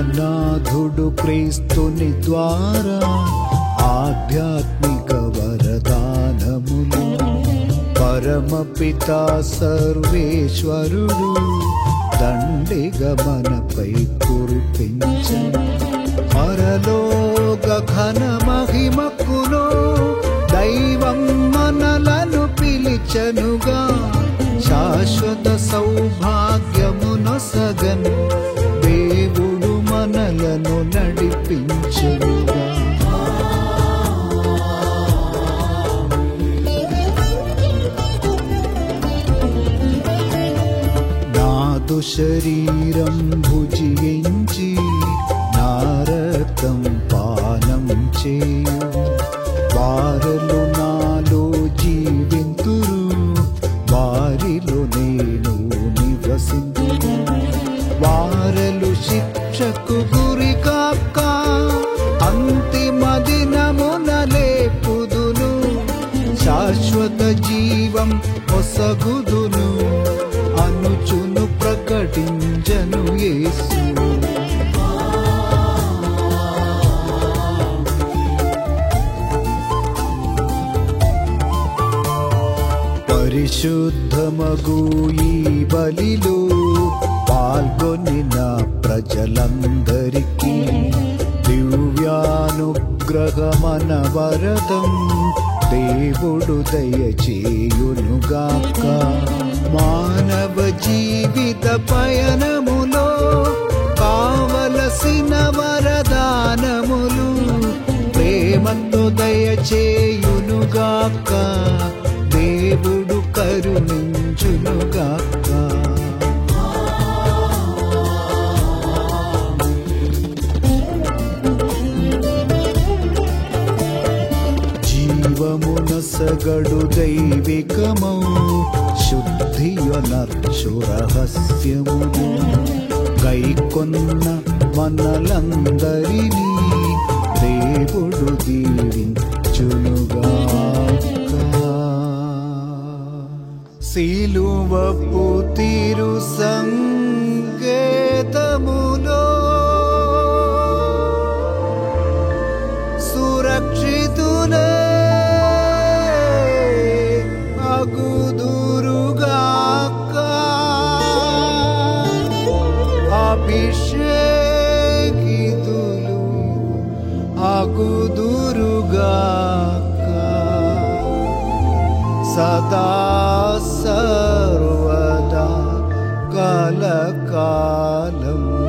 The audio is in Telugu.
నాథుడు క్రీస్తుని ద్వారా ఆధ్యాత్మిక వరదానములు పరమపిత సర్వేశ్వరుడు దండిగా మనపై కురిపించను పరలోక ఘన మహిమకులో దైవం మనలను పిలిచనుగా శాశ్వత సౌభాగ్యమునొసగన్ దేవుడు మనలను నడిపించుగా నాదు శరీరం భుజించి నా రక్తం పానం చేయు వారలు నాలో జీవింతురు వారిలో నేను నివసింతును వారలు శిక్షకు గురి కాక అంతిమ దినమున లేపుదును శాశ్వత జీవం ఒసగుదును అనుచును ప్రకటించను యేసు పరిశుద్ధమగు ఈ బలిలో పాల్గొనిన ప్రజలందరికీ దివ్యానుగ్రహమన వరదం దేవుడు దయచేయునుగాక మానవ జీవిత పయనములో కావలసిన వరదానములు ప్రేమతో దయచేయునుగాక దేవుడు కరుణించునుగాక జీవమునసగడు దైవికమౌ శుద్ధియొనర్చు రహస్యమును గైకొన్న మనలందరినీ దేవుడు దీవించునుగాక సిలువపు తీరు సంకేతములో సురక్షితులే అగుదురుగాక అభిషేకితులు అగుదురుగాక సదా సర్వదా కలకాలం